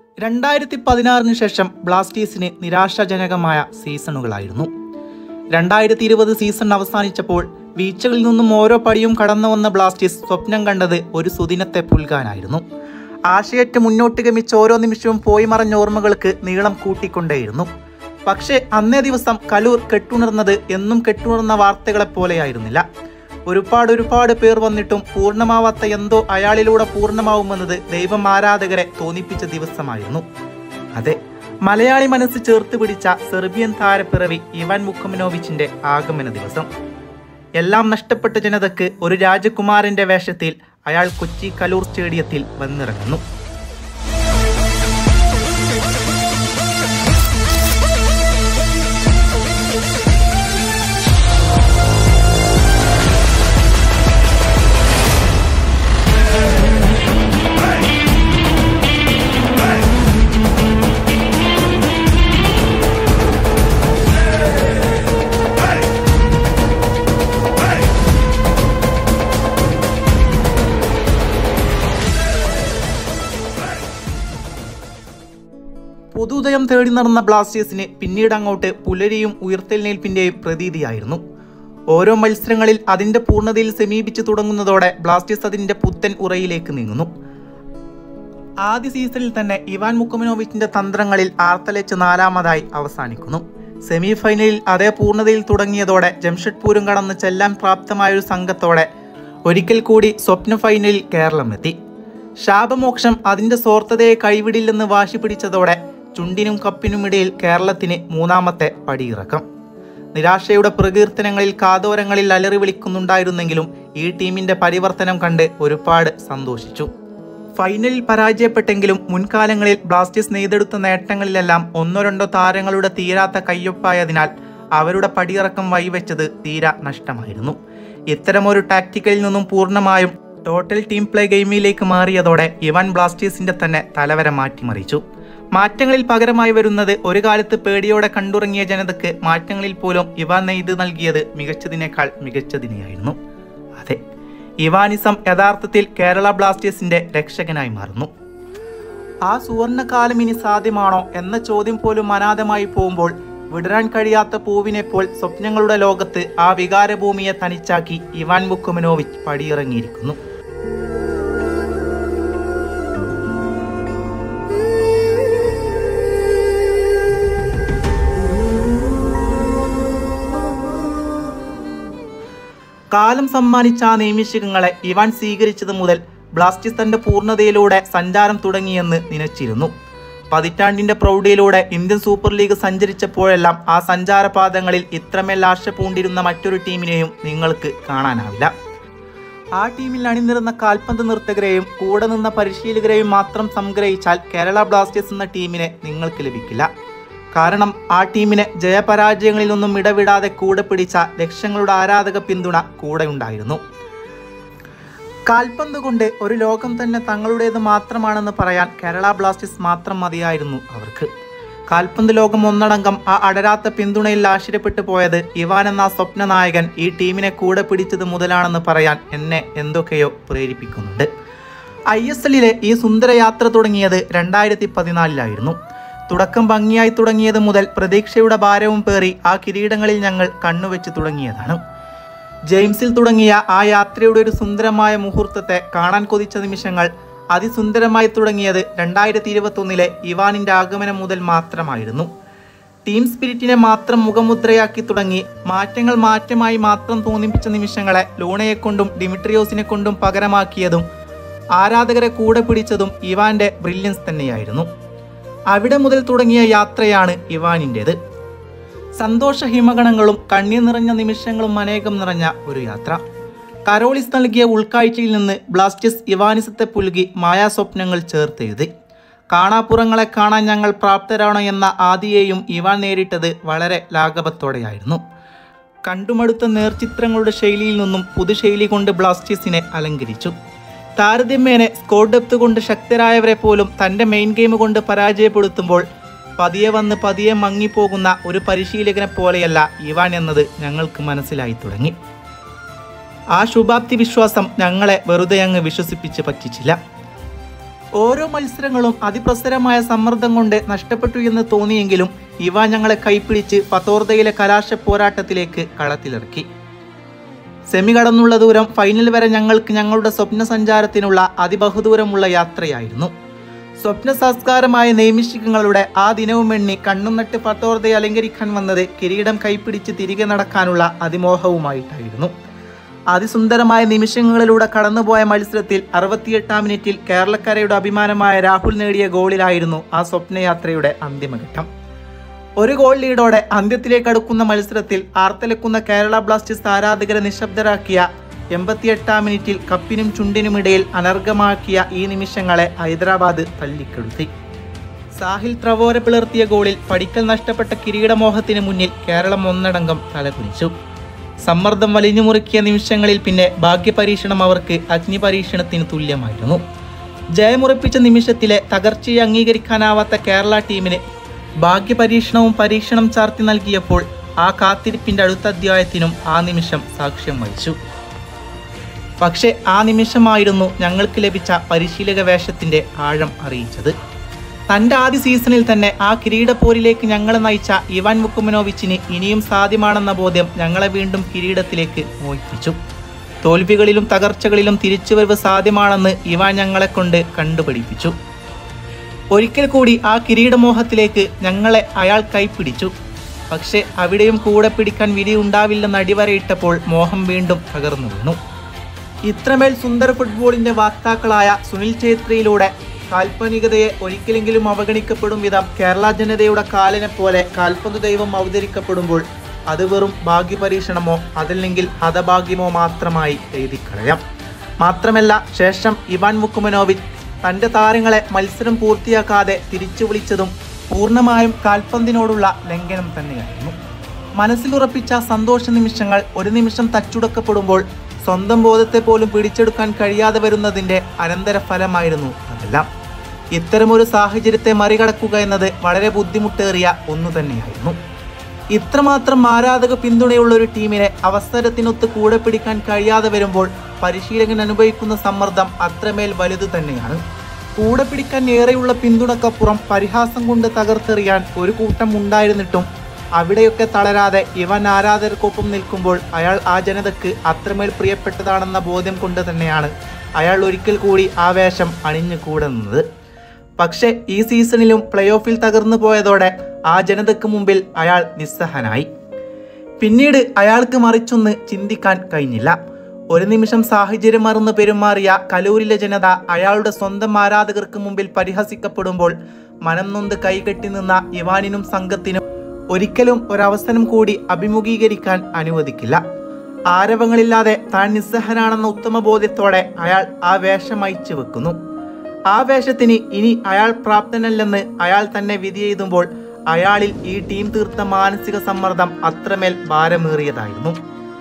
രണ്ടായിരത്തി പതിനാറിന് ശേഷം ബ്ലാസ്റ്റേഴ്സിന് നിരാശാജനകമായ സീസണുകളായിരുന്നു രണ്ടായിരത്തി ഇരുപത് സീസൺ അവസാനിച്ചപ്പോൾ വീഴ്ചകളിൽ നിന്നും ഓരോ പടിയും കടന്നു വന്ന ബ്ലാസ്റ്റേഴ്സ് സ്വപ്നം കണ്ടത് ഒരു സുദിനത്തെ പുൽകാനായിരുന്നു ആശയറ്റ് മുന്നോട്ട് ഗമിച്ച ഓരോ നിമിഷവും പോയി മറഞ്ഞ ഓർമ്മകൾക്ക് നീളം കൂട്ടിക്കൊണ്ടേയിരുന്നു പക്ഷേ അന്നേ ദിവസം കലൂർ കെട്ടുണർന്നത് എന്നും കെട്ടുണർന്ന വാർത്തകളെ പോലെയായിരുന്നില്ല ഒരുപാട് ഒരുപാട് പേർ വന്നിട്ടും പൂർണ്ണമാവാത്ത എന്തോ അയാളിലൂടെ പൂർണ്ണമാവുമെന്നത് ദൈവം ആരാധകരെ തോന്നിപ്പിച്ച ദിവസമായിരുന്നു അതെ മലയാളി മനസ്സ് ചേർത്ത് പിടിച്ച സെർബിയൻ താരപ്പിറവി ഇവാൻ മുക്കമിനോവിച്ചിന്റെ ആഗമന ദിവസം എല്ലാം നഷ്ടപ്പെട്ട ജനതയ്ക്ക് ഒരു രാജകുമാരന്റെ വേഷത്തിൽ അയാൾ കൊച്ചി കലൂർ സ്റ്റേഡിയത്തിൽ വന്നിറങ്ങുന്നു പുതുദയം തേടി നടന്ന ബ്ലാസ്റ്റേഴ്സിന് പിന്നീട് അങ്ങോട്ട് പുലരിയും ഉയർത്തെഴുന്നേൽപ്പിന്റെയും പ്രതീതിയായിരുന്നു ഓരോ മത്സരങ്ങളിൽ അതിന്റെ പൂർണ്ണതയിൽ സമീപിച്ചു തുടങ്ങുന്നതോടെ ബ്ലാസ്റ്റേഴ്സ് അതിന്റെ പുത്തൻ ഉറയിലേക്ക് നീങ്ങുന്നു ആദ്യ സീസണിൽ തന്നെ ഇവാൻ മുക്കമിനോവിച്ചിന്റെ തന്ത്രങ്ങളിൽ ആർത്തലച്ച് നാലാമതായി അവസാനിക്കുന്നു സെമി ഫൈനലിൽ അതേ പൂർണ്ണതയിൽ തുടങ്ങിയതോടെ ജംഷഡ്പൂരും കടന്ന് ചെല്ലാൻ പ്രാപ്തമായ ഒരു സംഘത്തോടെ ഒരിക്കൽ കൂടി സ്വപ്ന ഫൈനലിൽ കേരളം എത്തി ശാപമോക്ഷം അതിന്റെ സ്വാർത്ഥതയെ കൈവിടില്ലെന്ന് വാശി പിടിച്ചതോടെ ചുണ്ടിനും കപ്പിനും ഇടയിൽ കേരളത്തിന് മൂന്നാമത്തെ പടിയിറക്കം നിരാശയുടെ പ്രകീർത്തനങ്ങളിൽ കാതോരങ്ങളിൽ അലറി വിളിക്കുന്നുണ്ടായിരുന്നെങ്കിലും ഈ ടീമിന്റെ പരിവർത്തനം കണ്ട് ഒരുപാട് സന്തോഷിച്ചു ഫൈനലിൽ പരാജയപ്പെട്ടെങ്കിലും മുൻകാലങ്ങളിൽ ബ്ലാസ്റ്റേഴ്സ് നെയ്തെടുത്ത നേട്ടങ്ങളിലെല്ലാം ഒന്നോ രണ്ടോ താരങ്ങളുടെ തീരാത്ത കയ്യൊപ്പായതിനാൽ അവരുടെ പടിയിറക്കം വൈവെച്ചത് തീരാ നഷ്ടമായിരുന്നു ഇത്തരമൊരു ടാക്റ്റിക്കലിൽ നിന്നും പൂർണ്ണമായും ടോട്ടൽ ടീം പ്ലേ ഗെയിമിലേക്ക് മാറിയതോടെ ഇവാൻ ബ്ലാസ്റ്റേഴ്സിന്റെ തന്നെ തലവര മാറ്റിമറിച്ചു മാറ്റങ്ങളിൽ പകരമായി വരുന്നത് ഒരു കാലത്ത് പേടിയോടെ കണ്ടുറങ്ങിയ ജനതയ്ക്ക് മാറ്റങ്ങളിൽ പോലും ഇവാൻ നെയ്ത് നൽകിയത് മികച്ചതിനേക്കാൾ മികച്ചതിനെയായിരുന്നു അതെ ഇവാനിസം യഥാർത്ഥത്തിൽ കേരള ബ്ലാസ്റ്റേഴ്സിന്റെ രക്ഷകനായി മാറുന്നു ആ സുവർണകാലം ഇനി സാധ്യമാണോ എന്ന ചോദ്യം പോലും അനാഥമായി പോകുമ്പോൾ വിടരാൻ കഴിയാത്ത പൂവിനെ പോൽ സ്വപ്നങ്ങളുടെ ലോകത്ത് ആ വികാരഭൂമിയെ തനിച്ചാക്കി ഇവാൻ മുക്കുമനോവിച്ച് പടിയിറങ്ങിയിരിക്കുന്നു കാലം സമ്മാനിച്ച ആ നിമിഷങ്ങളെ ഇവാൻ സ്വീകരിച്ചത് മുതൽ ബ്ലാസ്റ്റേഴ്സ് തന്റെ പൂർണ്ണതയിലൂടെ സഞ്ചാരം തുടങ്ങിയെന്ന് നനച്ചിരുന്നു പതിറ്റാണ്ടിന്റെ പ്രൗഢിയിലൂടെ ഇന്ത്യൻ സൂപ്പർ ലീഗ് സഞ്ചരിച്ചപ്പോഴെല്ലാം ആ സഞ്ചാരപാതങ്ങളിൽ ഇത്രമേൽ ആശ പൂണ്ടിരുന്ന മറ്റൊരു ടീമിനെയും നിങ്ങൾക്ക് കാണാനാവില്ല ആ ടീമിൽ അണിനിരുന്ന കാൽപന്ത് നിർത്തകരെയും കൂടെ നിന്ന പരിശീലകരെയും മാത്രം സംഗ്രഹിച്ചാൽ കേരള ബ്ലാസ്റ്റേഴ്സ് എന്ന ടീമിനെ നിങ്ങൾക്ക് ലഭിക്കില്ല കാരണം ആ ടീമിനെ ജയപരാജയങ്ങളിലൊന്നും ഇടവിടാതെ കൂടെ പിടിച്ച ലക്ഷങ്ങളുടെ ആരാധക പിന്തുണ കൂടെ ഉണ്ടായിരുന്നു കാൽപന്ത് കൊണ്ട് ഒരു ലോകം തന്നെ തങ്ങളുടേത് മാത്രമാണെന്ന് പറയാൻ കേരള ബ്ലാസ്റ്റേഴ്സ് മാത്രം മതിയായിരുന്നു അവർക്ക് കാൽപന്ത് ലോകം ഒന്നടങ്കം ആ അടരാത്ത പിന്തുണയിൽ ആശ്ചര്യപ്പെട്ടു പോയത് ഇവാൻ എന്ന ആ സ്വപ്ന നായകൻ ഈ ടീമിനെ കൂടെ പിടിച്ചത് മുതലാണെന്ന് പറയാൻ എന്നെ എന്തൊക്കെയോ പ്രേരിപ്പിക്കുന്നുണ്ട് ഐ എസ് എല്ലിലെ ഈ സുന്ദരയാത്ര തുടങ്ങിയത് രണ്ടായിരത്തി പതിനാലിലായിരുന്നു തുടക്കം ഭംഗിയായി തുടങ്ങിയത് മുതൽ പ്രതീക്ഷയുടെ ഭാരവും പേറി ആ കിരീടങ്ങളിൽ ഞങ്ങൾ കണ്ണുവെച്ച് തുടങ്ങിയതാണ് ജെയിംസിൽ തുടങ്ങിയ ആ യാത്രയുടെ ഒരു സുന്ദരമായ മുഹൂർത്തത്തെ കാണാൻ കൊതിച്ച നിമിഷങ്ങൾ അതിസുന്ദരമായി തുടങ്ങിയത് രണ്ടായിരത്തി ഇരുപത്തൊന്നിലെ ഇവാനിന്റെ ആഗമനം മുതൽ മാത്രമായിരുന്നു ടീം സ്പിരിറ്റിനെ മാത്രം മുഖമുദ്രയാക്കി തുടങ്ങി മാറ്റങ്ങൾ മാറ്റമായി മാത്രം തോന്നിപ്പിച്ച നിമിഷങ്ങളെ ലൂണയെ കൊണ്ടും ഡിമിട്രിയോസിനെ കൊണ്ടും പകരമാക്കിയതും ആരാധകരെ കൂടെ പിടിച്ചതും ഇവാന്റെ ബ്രില്യൻസ് തന്നെയായിരുന്നു അവിടെ മുതൽ തുടങ്ങിയ യാത്രയാണ് ഇവാനിൻ്റേത് സന്തോഷ ഹിമഗണങ്ങളും കണ്ണീർ നിറഞ്ഞ നിമിഷങ്ങളും അനേകം നിറഞ്ഞ ഒരു യാത്ര കരോളിസ് നൽകിയ ഉൾക്കാഴ്ചയിൽ നിന്ന് ബ്ലാസ്റ്റേഴ്സ് ഇവാനിസത്തെ പുൽകി മായാസ്വപ്നങ്ങൾ ചേർത്തെഴുതി കാണാപ്പുറങ്ങളെ കാണാൻ ഞങ്ങൾ പ്രാപ്തരാണോ എന്ന ആദിയെയും ഇവാൻ നേരിട്ടത് വളരെ ലാഘവത്തോടെയായിരുന്നു കണ്ടുമടുത്ത നേർചിത്രങ്ങളുടെ ശൈലിയിൽ നിന്നും പുതുശൈലി കൊണ്ട് ബ്ലാസ്റ്റേഴ്സിനെ അലങ്കരിച്ചു താരതമ്യേന സ്കോർ ഡെപ്ത് കൊണ്ട് ശക്തരായവരെ പോലും തൻ്റെ മെയിൻ ഗെയിം കൊണ്ട് പരാജയപ്പെടുത്തുമ്പോൾ പതിയെ വന്ന് പതിയെ മങ്ങിപ്പോകുന്ന ഒരു പരിശീലകനെ പോലെയല്ല ഇവാൻ എന്നത് ഞങ്ങൾക്ക് മനസ്സിലായി തുടങ്ങി ആ ശുഭാപ്തി വിശ്വാസം ഞങ്ങളെ വെറുതെ അങ്ങ് വിശ്വസിപ്പിച്ച് പറ്റിച്ചില്ല ഓരോ മത്സരങ്ങളും അതിപ്രസരമായ സമ്മർദ്ദം കൊണ്ട് നഷ്ടപ്പെട്ടു എന്ന് തോന്നിയെങ്കിലും ഇവ ഞങ്ങളെ കൈപ്പിടിച്ച് ഫത്തോർദയിലെ കലാശ പോരാട്ടത്തിലേക്ക് കളത്തിലിറക്കി സെമി കടന്നുള്ള ദൂരം ഫൈനൽ വരെ ഞങ്ങൾക്ക് ഞങ്ങളുടെ സ്വപ്ന സഞ്ചാരത്തിനുള്ള അതിബഹുദൂരമുള്ള യാത്രയായിരുന്നു സ്വപ്ന സംസ്കാരമായ നൈമിഷികങ്ങളുടെ ആ ദിനവും എണ്ണി കണ്ണും നട്ട് ഫത്തോർദയെ അലങ്കരിക്കാൻ വന്നത് കിരീടം കൈപ്പിടിച്ച് തിരികെ നടക്കാനുള്ള അതിമോഹവുമായിട്ടായിരുന്നു അതിസുന്ദരമായ നിമിഷങ്ങളിലൂടെ കടന്നുപോയ മത്സരത്തിൽ അറുപത്തിയെട്ടാം മിനിറ്റിൽ കേരളക്കരയുടെ അഭിമാനമായ രാഹുൽ നേടിയ ഗോളിലായിരുന്നു ആ സ്വപ്നയാത്രയുടെ അന്തിമഘട്ടം ഒരു ഗോൾ ലീഡോടെ അന്ത്യത്തിലേക്ക് അടുക്കുന്ന മത്സരത്തിൽ ആർത്തലക്കുന്ന കേരള ബ്ലാസ്റ്റേഴ്സ് ആരാധകരെ നിശബ്ദരാക്കിയ എൺപത്തിയെട്ടാം മിനിറ്റിൽ കപ്പിനും ചുണ്ടിനുമിടയിൽ അനർഘമാക്കിയ ഈ നിമിഷങ്ങളെ ഹൈദരാബാദ് തല്ലിക്കെടുത്തി സാഹിൽ ത്രവോര പിളർത്തിയ ഗോളിൽ പടിക്കൽ നഷ്ടപ്പെട്ട കിരീടമോഹത്തിന് മുന്നിൽ കേരളം ഒന്നടങ്കം തലകുനിച്ചു സമ്മർദ്ദം വലിഞ്ഞു മുറുക്കിയ നിമിഷങ്ങളിൽ പിന്നെ ഭാഗ്യപരീക്ഷണം അവർക്ക് അഗ്നിപരീക്ഷണത്തിന് തുല്യമായിരുന്നു ജയമുറപ്പിച്ച നിമിഷത്തിലെ തകർച്ചയെ അംഗീകരിക്കാനാവാത്ത കേരള ടീമിന് ഭാഗ്യപരീക്ഷണവും പരീക്ഷണം ചാർത്തി നൽകിയപ്പോൾ ആ കാത്തിരിപ്പിന്റെ അടുത്ത അധ്യായത്തിനും ആ നിമിഷം സാക്ഷ്യം വഹിച്ചു പക്ഷേ ആ നിമിഷമായിരുന്നു ഞങ്ങൾക്ക് ലഭിച്ച പരിശീലക വേഷത്തിന്റെ ആഴം അറിയിച്ചത് തന്റെ ആദ്യ സീസണിൽ തന്നെ ആ കിരീടപ്പോരിലേക്ക് ഞങ്ങളെ നയിച്ച ഇവാൻ വുക്കുമനോവിച്ചിന് ഇനിയും സാധ്യമാണെന്ന ബോധ്യം ഞങ്ങളെ വീണ്ടും കിരീടത്തിലേക്ക് മോഹിപ്പിച്ചു തോൽവികളിലും തകർച്ചകളിലും തിരിച്ചുവരവ് സാധ്യമാണെന്ന് ഇവാൻ ഞങ്ങളെ കൊണ്ട് കണ്ടുപഠിപ്പിച്ചു ഒരിക്കൽ കൂടി ആ കിരീടമോഹത്തിലേക്ക് ഞങ്ങളെ അയാൾ കൈപ്പിടിച്ചു പക്ഷെ അവിടെയും കൂടെ പിടിക്കാൻ വിധിയുണ്ടാവില്ലെന്ന് അടിവരയിട്ടപ്പോൾ മോഹം വീണ്ടും തകർന്നു വീണു ഇത്രമേൽ സുന്ദര ഫുട്ബോളിന്റെ വാക്താക്കളായ സുനിൽ ഛേത്രിയിലൂടെ കാൽപ്പനികതയെ ഒരിക്കലെങ്കിലും അവഗണിക്കപ്പെടും വിധം കേരള ജനതയുടെ കാലിനെ പോലെ കാൽപന്ത് ദൈവം അവതരിക്കപ്പെടുമ്പോൾ അത് വെറും ഭാഗ്യപരീക്ഷണമോ അതല്ലെങ്കിൽ ഹതഭാഗ്യമോ മാത്രമായി എഴുതിക്കളയാം മാത്രമല്ല ശേഷം ഇവാൻ മുക്കുമനോവിച്ച് തന്റെ താരങ്ങളെ മത്സരം പൂർത്തിയാക്കാതെ തിരിച്ചു വിളിച്ചതും പൂർണ്ണമായും കാൽപന്തിനോടുള്ള ലംഘനം തന്നെയായിരുന്നു മനസ്സിലുറപ്പിച്ച സന്തോഷ നിമിഷങ്ങൾ ഒരു നിമിഷം തച്ചുടക്കപ്പെടുമ്പോൾ സ്വന്തം ബോധത്തെ പോലും പിടിച്ചെടുക്കാൻ കഴിയാതെ വരുന്നതിന്റെ അനന്തരഫലമായിരുന്നു അതെല്ലാം ഇത്തരമൊരു സാഹചര്യത്തെ മറികടക്കുക എന്നത് വളരെ ബുദ്ധിമുട്ടേറിയ ഒന്നു തന്നെയായിരുന്നു ഇത്രമാത്രം ആരാധക പിന്തുണയുള്ള ഒരു ടീമിനെ അവസരത്തിനൊത്ത് കൂടെ പിടിക്കാൻ കഴിയാതെ വരുമ്പോൾ പരിശീലകൻ അനുഭവിക്കുന്ന സമ്മർദ്ദം അത്രമേൽ വലുത് തന്നെയാണ് കൂടെ പിടിക്കാൻ ഏറെയുള്ള പിന്തുണക്കപ്പുറം പരിഹാസം കൊണ്ട് തകർത്തെറിയാൻ ഒരു കൂട്ടം ഉണ്ടായിരുന്നിട്ടും അവിടെയൊക്കെ തളരാതെ ഇവൻ ആരാധകർക്കൊപ്പം നിൽക്കുമ്പോൾ അയാൾ ആ ജനതയ്ക്ക് അത്രമേൽ പ്രിയപ്പെട്ടതാണെന്ന ബോധ്യം കൊണ്ട് തന്നെയാണ് അയാൾ ഒരിക്കൽ കൂടി ആ വേഷം അണിഞ്ഞു കൂടെ നിന്നത് പക്ഷേ ഈ സീസണിലും പ്ലേ ഓഫിൽ തകർന്നു പോയതോടെ ആ ജനതയ്ക്ക് മുമ്പിൽ അയാൾ നിസ്സഹനായി പിന്നീട് അയാൾക്ക് മറിച്ചൊന്ന് ചിന്തിക്കാൻ കഴിഞ്ഞില്ല ഒരു നിമിഷം സാഹചര്യം മറന്ന് പെരുമാറിയ കലൂരിലെ ജനത അയാളുടെ സ്വന്തം ആരാധകർക്ക് മുമ്പിൽ പരിഹസിക്കപ്പെടുമ്പോൾ മനം നൊന്ത് കൈകെട്ടി നിന്ന ഇവാനിനും സംഘത്തിനും ഒരിക്കലും ഒരവസരം കൂടി അഭിമുഖീകരിക്കാൻ അനുവദിക്കില്ല ആരവങ്ങളില്ലാതെ താൻ നിസ്സഹനാണെന്ന ഉത്തമ ബോധ്യത്തോടെ അയാൾ ആ വേഷം അയച്ചു വെക്കുന്നു ആ വേഷത്തിന് ഇനി അയാൾ പ്രാപ്തനല്ലെന്ന് അയാൾ തന്നെ വിധി എഴുതുമ്പോൾ അയാളിൽ ഈ ടീം തീർത്ത മാനസിക സമ്മർദ്ദം അത്രമേൽ ഭാരമേറിയതായിരുന്നു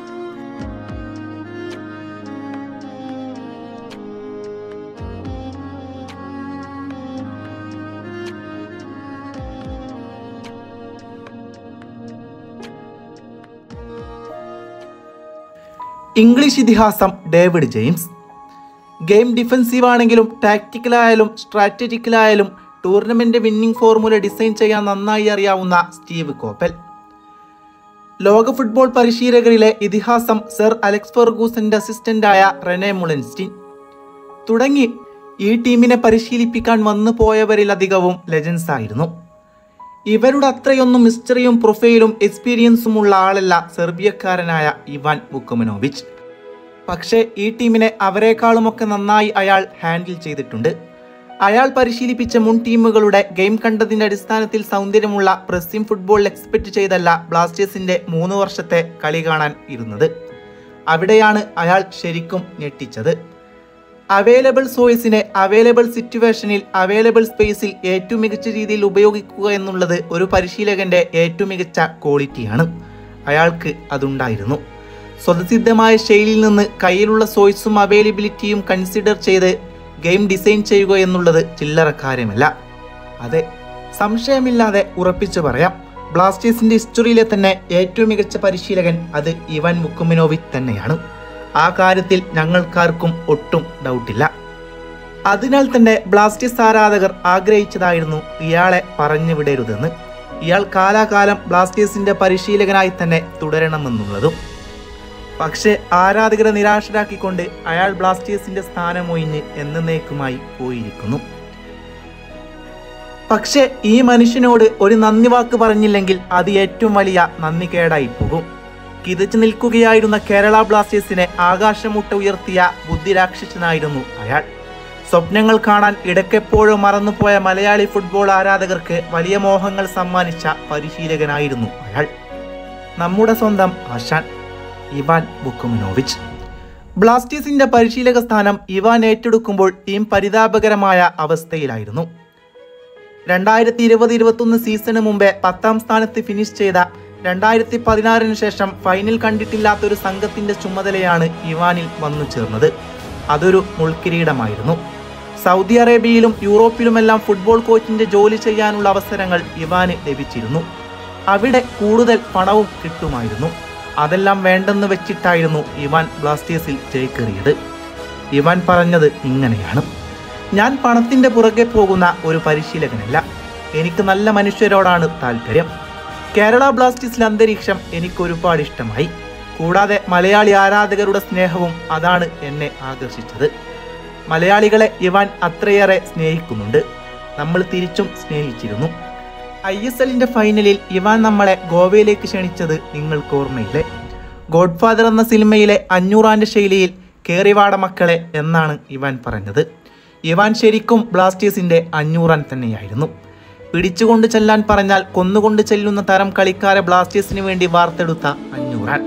ഇംഗ്ലീഷ് ഇതിഹാസം ഡേവിഡ് ജെയിംസ് ഗെയിം ഡിഫൻസീവ് ആണെങ്കിലും ടാക്റ്റിക്കലായാലും സ്ട്രാറ്റജിക്കലായാലും ടൂർണമെന്റ് വിന്നിംഗ് ഫോർമുല ഡിസൈൻ ചെയ്യാൻ നന്നായി അറിയാവുന്ന സ്റ്റീവ് കോപ്പൽ ലോക ഫുട്ബോൾ പരിശീലകരിലെ ഇതിഹാസം സർ അലക്സ് ഫെർഗൂസന്റെ അസിസ്റ്റന്റായ റെനെ മുളൻസ്റ്റീൻ തുടങ്ങി ഈ ടീമിനെ പരിശീലിപ്പിക്കാൻ വന്നു പോയവരിലധികവും ലെജൻസ് ആയിരുന്നു ഇവരുടെ അത്രയൊന്നും മിസ്റ്ററിയും പ്രൊഫൈലും എക്സ്പീരിയൻസും ഉള്ള ആളല്ല സെർബിയക്കാരനായ ഇവാൻ വുക്കുമനോവിച്ച് പക്ഷേ ഈ ടീമിനെ അവരെക്കാളുമൊക്കെ നന്നായി അയാൾ ഹാൻഡിൽ ചെയ്തിട്ടുണ്ട് അയാൾ പരിശീലിപ്പിച്ച മുൻ ടീമുകളുടെ ഗെയിം കണ്ടതിന്റെ അടിസ്ഥാനത്തിൽ സൗന്ദര്യമുള്ള പ്രസ്സിംഗ് ഫുട്ബോൾ എക്സ്പെക്ട് ചെയ്തല്ല ബ്ലാസ്റ്റേഴ്സിന്റെ മൂന്ന് വർഷത്തെ കളി കാണാൻ ഇരുന്നത് അവിടെയാണ് അയാൾ ശരിക്കും ഞെട്ടിച്ചത് അവൈലബിൾ സോഴ്സിനെ അവൈലബിൾ സിറ്റുവേഷനിൽ അവൈലബിൾ സ്പേസിൽ ഏറ്റവും മികച്ച രീതിയിൽ ഉപയോഗിക്കുക എന്നുള്ളത് ഒരു പരിശീലകന്റെ ഏറ്റവും മികച്ച ക്വാളിറ്റിയാണ് അയാൾക്ക് അതുണ്ടായിരുന്നു സ്വതസിദ്ധമായ ശൈലിയിൽ നിന്ന് കയ്യിലുള്ള സോഴ്സും അവൈലബിലിറ്റിയും കൺസിഡർ ചെയ്ത് ഗെയിം ഡിസൈൻ ചെയ്യുക എന്നുള്ളത് ചില്ലറ കാര്യമല്ല അതെ സംശയമില്ലാതെ ഉറപ്പിച്ചു പറയാം ബ്ലാസ്റ്റേഴ്സിന്റെ ഹിസ്റ്ററിയിലെ തന്നെ ഏറ്റവും മികച്ച പരിശീലകൻ അത് ഇവാൻ മുക്കുമിനോവിച്ച് തന്നെയാണ് ആ കാര്യത്തിൽ ഞങ്ങൾക്കാർക്കും ഒട്ടും ഡൗട്ടില്ല അതിനാൽ തന്നെ ബ്ലാസ്റ്റേഴ്സ് ആരാധകർ ആഗ്രഹിച്ചതായിരുന്നു ഇയാളെ പറഞ്ഞു വിടരുതെന്ന് ഇയാൾ കാലാകാലം ബ്ലാസ്റ്റേഴ്സിന്റെ പരിശീലകനായി തന്നെ തുടരണമെന്നുള്ളതും പക്ഷേ ആരാധകരെ നിരാശരാക്കിക്കൊണ്ട് അയാൾ ബ്ലാസ്റ്റേഴ്സിന്റെ സ്ഥാനമൊഴിഞ്ഞ് എന്നേക്കുമായി പോയിരിക്കുന്നു പക്ഷേ ഈ മനുഷ്യനോട് ഒരു നന്ദി വാക്ക് പറഞ്ഞില്ലെങ്കിൽ അത് ഏറ്റവും വലിയ നന്ദി കേടായി പോകും കിതച്ചു നിൽക്കുകയായിരുന്ന കേരള ബ്ലാസ്റ്റേഴ്സിനെ ആകാശമുട്ട ഉയർത്തിയ ബുദ്ധിരാക്ഷസനായിരുന്നു അയാൾ സ്വപ്നങ്ങൾ കാണാൻ ഇടയ്ക്കെപ്പോഴോ മറന്നുപോയ മലയാളി ഫുട്ബോൾ ആരാധകർക്ക് വലിയ മോഹങ്ങൾ സമ്മാനിച്ച പരിശീലകനായിരുന്നു അയാൾ നമ്മുടെ സ്വന്തം ആശാൻ ഇവാൻ ബുക്കുമിനോവിച്ച് ബ്ലാസ്റ്റേഴ്സിന്റെ പരിശീലക സ്ഥാനം ഇവാൻ ഏറ്റെടുക്കുമ്പോൾ ടീം പരിതാപകരമായ അവസ്ഥയിലായിരുന്നു രണ്ടായിരത്തി ഇരുപത് ഇരുപത്തൊന്ന് സീസണിന് മുമ്പേ പത്താം സ്ഥാനത്ത് ഫിനിഷ് ചെയ്ത രണ്ടായിരത്തി പതിനാറിന് ശേഷം ഫൈനൽ കണ്ടിട്ടില്ലാത്ത ഒരു സംഘത്തിന്റെ ചുമതലയാണ് ഇവാനിൽ വന്നു ചേർന്നത് അതൊരു മുൾക്കിരീടമായിരുന്നു സൗദി അറേബ്യയിലും യൂറോപ്പിലുമെല്ലാം ഫുട്ബോൾ കോച്ചിന്റെ ജോലി ചെയ്യാനുള്ള അവസരങ്ങൾ ഇവാന് ലഭിച്ചിരുന്നു അവിടെ കൂടുതൽ പണവും കിട്ടുമായിരുന്നു അതെല്ലാം വേണ്ടെന്ന് വെച്ചിട്ടായിരുന്നു ഇവാൻ ബ്ലാസ്റ്റേഴ്സിൽ ചേക്കേറിയത് ഇവാൻ പറഞ്ഞത് ഇങ്ങനെയാണ് ഞാൻ പണത്തിന്റെ പുറകെ പോകുന്ന ഒരു പരിശീലകനല്ല എനിക്ക് നല്ല മനുഷ്യരോടാണ് താല്പര്യം കേരള ബ്ലാസ്റ്റേഴ്സിലെ അന്തരീക്ഷം എനിക്ക് ഒരുപാട് ഇഷ്ടമായി കൂടാതെ മലയാളി ആരാധകരുടെ സ്നേഹവും അതാണ് എന്നെ ആകർഷിച്ചത് മലയാളികളെ ഇവാൻ അത്രയേറെ സ്നേഹിക്കുന്നുണ്ട് നമ്മൾ തിരിച്ചും സ്നേഹിച്ചിരുന്നു ഐ എസ് എല്ലിന്റെ ഫൈനലിൽ ഇവാൻ നമ്മളെ ഗോവയിലേക്ക് ക്ഷണിച്ചത് നിങ്ങൾക്ക് ഓർമ്മയില്ലേ ഗോഡ്ഫാദർ എന്ന സിനിമയിലെ അഞ്ഞൂറാന്റെ ശൈലിയിൽ കേറിവാട മക്കളെ എന്നാണ് ഇവാൻ പറഞ്ഞത് ഇവാൻ ശരിക്കും ബ്ലാസ്റ്റേഴ്സിന്റെ അഞ്ഞൂറാൻ തന്നെയായിരുന്നു പിടിച്ചുകൊണ്ട് ചെല്ലാൻ പറഞ്ഞാൽ കൊന്നുകൊണ്ട് ചെല്ലുന്ന തരം കളിക്കാരെ ബ്ലാസ്റ്റേഴ്സിന് വേണ്ടി വാർത്തെടുത്ത അഞ്ഞൂറാൻ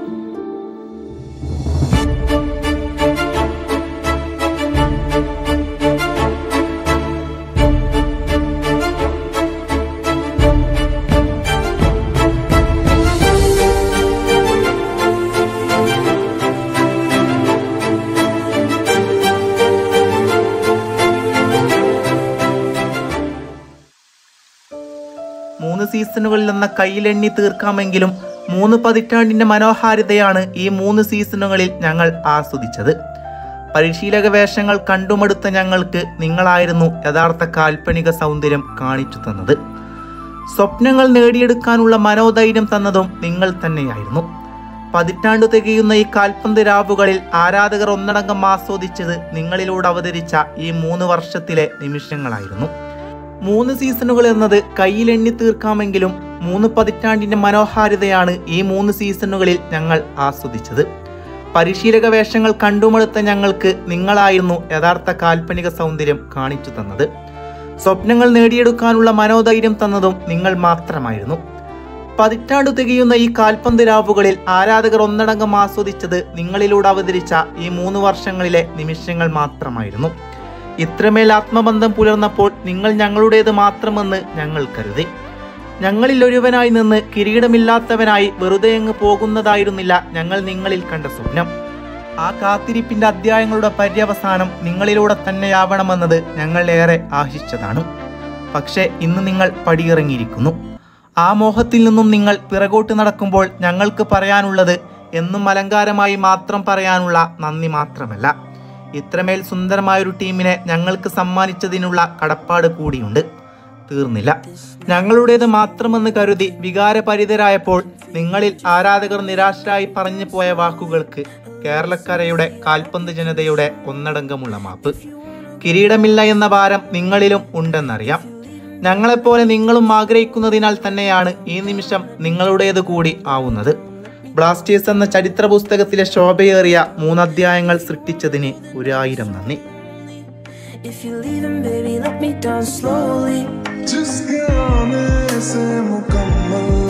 മൂന്ന് സീസണുകളിൽ എന്ന കയ്യിലെണ്ണി തീർക്കാമെങ്കിലും മൂന്ന് പതിറ്റാണ്ടിന്റെ മനോഹാരിതയാണ് ഈ മൂന്ന് സീസണുകളിൽ ഞങ്ങൾ ആസ്വദിച്ചത് പരിശീലക വേഷങ്ങൾ കണ്ടുമടുത്ത ഞങ്ങൾക്ക് നിങ്ങളായിരുന്നു യഥാർത്ഥ കാൽപ്പനിക സൗന്ദര്യം കാണിച്ചു തന്നത് സ്വപ്നങ്ങൾ നേടിയെടുക്കാനുള്ള മനോധൈര്യം തന്നതും നിങ്ങൾ തന്നെയായിരുന്നു പതിറ്റാണ്ടു തികയുന്ന ഈ കാൽപന്ത് രാവുകളിൽ ആരാധകർ ഒന്നടങ്കം ആസ്വദിച്ചത് നിങ്ങളിലൂടെ അവതരിച്ച ഈ മൂന്ന് വർഷത്തിലെ നിമിഷങ്ങളായിരുന്നു മൂന്ന് സീസണുകൾ എന്നത് കയ്യിലെണ്ണി തീർക്കാമെങ്കിലും മൂന്ന് പതിറ്റാണ്ടിന്റെ മനോഹാരിതയാണ് ഈ മൂന്ന് സീസണുകളിൽ ഞങ്ങൾ ആസ്വദിച്ചത് പരിശീലക വേഷങ്ങൾ കണ്ടുമടുത്ത ഞങ്ങൾക്ക് നിങ്ങളായിരുന്നു യഥാർത്ഥ കാൽപ്പനിക സൗന്ദര്യം കാണിച്ചു തന്നത് സ്വപ്നങ്ങൾ നേടിയെടുക്കാനുള്ള മനോധൈര്യം തന്നതും നിങ്ങൾ മാത്രമായിരുന്നു പതിറ്റാണ്ടു തികയുന്ന ഈ കാൽപന്ത് രാവുകളിൽ ആരാധകർ ഒന്നടങ്കം ആസ്വദിച്ചത് നിങ്ങളിലൂടെ അവതരിച്ച ഈ മൂന്ന് വർഷങ്ങളിലെ നിമിഷങ്ങൾ മാത്രമായിരുന്നു ഇത്രമേൽ ആത്മബന്ധം പുലർന്നപ്പോൾ നിങ്ങൾ ഞങ്ങളുടേത് മാത്രമെന്ന് ഞങ്ങൾ കരുതി ഞങ്ങളിൽ ഒരുവനായി നിന്ന് കിരീടമില്ലാത്തവനായി വെറുതെ അങ്ങ് പോകുന്നതായിരുന്നില്ല ഞങ്ങൾ നിങ്ങളിൽ കണ്ട സ്വപ്നം ആ കാത്തിരിപ്പിന്റെ അധ്യായങ്ങളുടെ പര്യവസാനം നിങ്ങളിലൂടെ തന്നെയാവണമെന്നത് ഞങ്ങൾ ഏറെ ആശിച്ചതാണ് പക്ഷേ ഇന്ന് നിങ്ങൾ പടിയിറങ്ങിയിരിക്കുന്നു ആ മോഹത്തിൽ നിന്നും നിങ്ങൾ പിറകോട്ട് നടക്കുമ്പോൾ ഞങ്ങൾക്ക് പറയാനുള്ളത് എന്നും അലങ്കാരമായി മാത്രം പറയാനുള്ള നന്ദി മാത്രമല്ല ഇത്രമേൽ സുന്ദരമായൊരു ടീമിനെ ഞങ്ങൾക്ക് സമ്മാനിച്ചതിനുള്ള കടപ്പാട് കൂടിയുണ്ട് തീർന്നില്ല ഞങ്ങളുടേത് മാത്രമെന്ന് കരുതി വികാരപരിതരായപ്പോൾ നിങ്ങളിൽ ആരാധകർ നിരാശരായി പറഞ്ഞു പോയ വാക്കുകൾക്ക് കേരളക്കരയുടെ കാൽപന്ത് ജനതയുടെ ഒന്നടങ്കമുള്ള മാപ്പ് കിരീടമില്ല എന്ന ഭാരം നിങ്ങളിലും ഉണ്ടെന്നറിയാം ഞങ്ങളെപ്പോലെ നിങ്ങളും ആഗ്രഹിക്കുന്നതിനാൽ തന്നെയാണ് ഈ നിമിഷം നിങ്ങളുടേത് കൂടി ആവുന്നത് ബ്ലാസ്റ്റേഴ്സ് എന്ന ചരിത്ര പുസ്തകത്തിലെ ശോഭയേറിയ മൂന്നധ്യായങ്ങൾ സൃഷ്ടിച്ചതിന് ഒരായിരം നന്ദി If you're leaving, baby, let me down slowly. जिसके आने से मुकम्मल